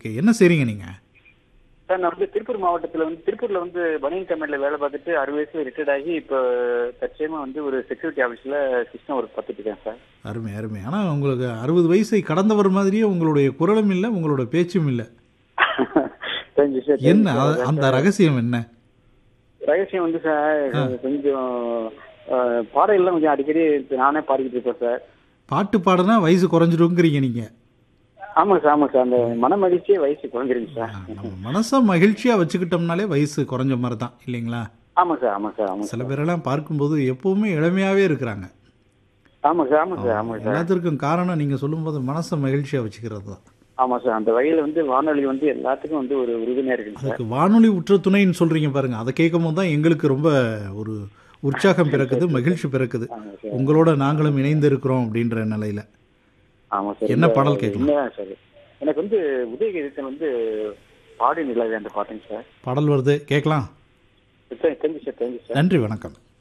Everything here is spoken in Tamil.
ஓகே என்ன செய்றீங்க நீங்க சார் நான் வந்து திருப்பூர் மாவட்டத்துல வந்து திருப்பூர்ல வந்து பனியன் கம்பெனில வேலை பார்த்துட்டு அறுபது வயசுல ரிட்டையர்ட் ஆகி இப்போ தற்சயமா வந்து ஒரு செக்யூரிட்டி ஆஃபீஸ்ல சிஸ்டம் ஒர்க் பார்த்துட்டு இருக்கேன் சார் அருமை அருமை ஆனால் உங்களுக்கு அறுபது வயசை கடந்தவர் மாதிரியே உங்களுடைய குரலும் இல்லை உங்களோட பேச்சும் இல்லை தேங்க்யூ சார் என்ன அ- அந்த ரகசியம் என்ன ரகசியம் வந்து சார் கொஞ்சம் அஹ், பாடல்கள்லாம் கொஞ்சம் அடிக்கடி நானே பாடிக்கிட்டு இருப்பேன் சார் பாட்டு பாடுனா வயசு குறைஞ்சிடுங்கிறீங்க நீங்க ஆமாங்க சார் ஆமாங்க சார் அந்த மன மகிழ்ச்சியே வயசு குறைஞ்சிருங்க சார் நம்ம மனசை மகிழ்ச்சியா வச்சுக்கிட்டோம்னாலே வயசு குறைஞ்ச மாதிரி தான் இல்லைங்களா ஆமாங்க சார் ஆமாங்க சார் ஆமாங்க சில சார் பேரெல்லாம் பார்க்கும்போது எப்பவுமே இளமையாவே இருக்கிறாங்க ஆமாங்க சார் ஆமாங்க சார் ஆமாங்க சார் எல்லாத்திற்கும் காரணம் நீங்க சொல்லும்போது மனசை மகிழ்ச்சியா வச்சுக்கிறது தான் ஆமா சார் அந்த வகையில வந்து வானொலி வந்து எல்லாத்துக்கும் வந்து ஒரு உறுதுணையா இருக்குங்க சார் அதுக்கு வானொலி உற்ற துணைன்னு சொல்றீங்க பாருங்க அதை கேட்கும் போது தான் எங்களுக்கு ரொம்ப ஒரு உற்சாகம் பிறக்குது மகிழ்ச்சி பிறக்குது ஆமாங்க சார் உங்களோட நாங்களும் இணைந்து இருக்கிறோம் அப்படின்ற நிலையில ஆமா சார் என்ன இந்த- பாடல் கேட்கலாம்? உண்மைதான் சார் எனக்கு வந்து உதயகீதத்தில் வந்து பாடி நிலவே அந்த பாட்டுங்க சார் பாடல் வருது கேட்கலாம் தேங்க்யூ சார் தேங்க்யூ சார் நன்றி வணக்கம்